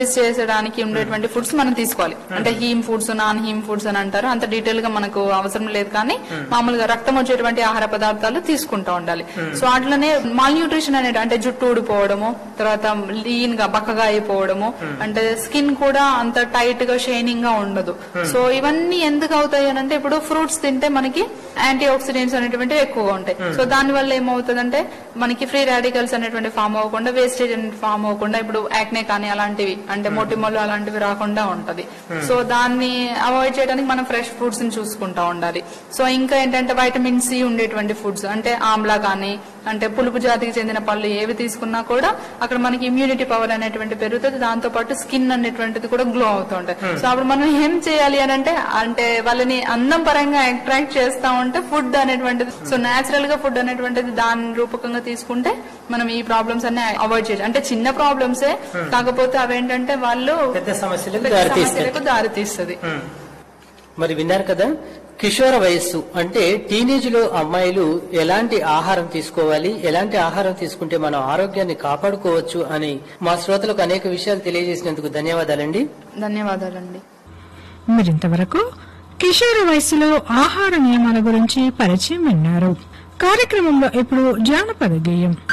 చేసడానికి ఉండేటువంటి ఫుడ్స్ మనం తీసుకోవాలి అంటే heme foods non heme foods అని అంటారు అంత డీటెయిల్ గా మనకు అవసరం లేదు కానీ మామూలుగా రక్తం వచ్చేటువంటి ఆహార పదార్థాలు తీసుకుంటూ ఉండాలి సో అట్లనే మాల్ న్యూట్రిషన్ అనేది అంటే జుట్టు ఊడిపోవడము తర్వాత లీన్ గా బక్కగా అయిపోవడము అంటే స్కిన్ కూడా అంత టైట్ గా షైనింగ్ గా ఉండదు సో ఇవన్నీ ఎందుకు అవుతాయి అని అంటే ఇప్పుడు ఫ్రూట్స్ తింటే మనకి యాంటీ ఆక్సిడెంట్స్ అనేటువంటివి ఎక్కువగా ఉంటాయి సో దాని వల్ల ఏమవుతుందంటే మనకి ఫ్రీ రాడికల్స్ అనేటువంటి ఫామ్ అవ్వకుండా వేస్టేజ్ అనేది ఫామ్ అవ్వకుండా ఇప్పుడు యాక్నే కానీ అలాంటివి అంటే మొటిమలు అలాంటివి రాకుండా ఉంటది సో దాన్ని అవాయిడ్ చేయడానికి మనం ఫ్రెష్ ఫుడ్స్ ని చూసుకుంటా ఉండాలి సో ఇంకా ఏంటంటే వైటమిన్ సి ఉండేటువంటి ఫుడ్స్ అంటే ఆమ్లా కానీ అంటే పులుపు జాతికి చెందిన పళ్ళు ఏవి తీసుకున్నా కూడా అక్కడ మనకి ఇమ్యూనిటీ పవర్ అనేటువంటి పెరుగుతుంది దాంతో పాటు స్కిన్ అనేటువంటిది కూడా గ్లో అవుతూ ఉంటాయి సో అప్పుడు మనం ఏం చేయాలి అని అంటే అంటే వాళ్ళని అందం పరంగా అట్రాక్ట్ చేస్తా ఉంటే ఫుడ్ అనేటువంటిది సో నేచురల్ గా ఫుడ్ అనేటువంటిది దాని రూపకంగా తీసుకుంటే మనం ఈ ప్రాబ్లమ్స్ అన్ని అవాయిడ్ చేయొచ్చు అంటే చిన్న ప్రాబ్లమ్సే కాకపోతే అవేంటంటే వాళ్ళు పెద్ద సమస్యలకు పెద్ద దారితీస్తాయి సమస్యలకు దారి తీస్తుంది ఉమ్. మరి విన్నారు కదా కిషోర వయస్సు అంటే టీనేజ్ లో అమ్మాయిలు ఎలాంటి ఆహారం తీసుకోవాలి ఎలాంటి ఆహారం తీసుకుంటే మనం ఆరోగ్యాన్ని కాపాడుకోవచ్చు అని మా శ్రోతలకు అనేక విషయాలు తెలియజేసినందుకు ధన్యవాదాలండి ధన్యవాదాలండి మరింతవరకు కిషోర వయసులో ఆహార నియమాల గురించి పరిచయం విన్నారు కార్యక్రమంలో ఇప్పుడు జానపద గేయం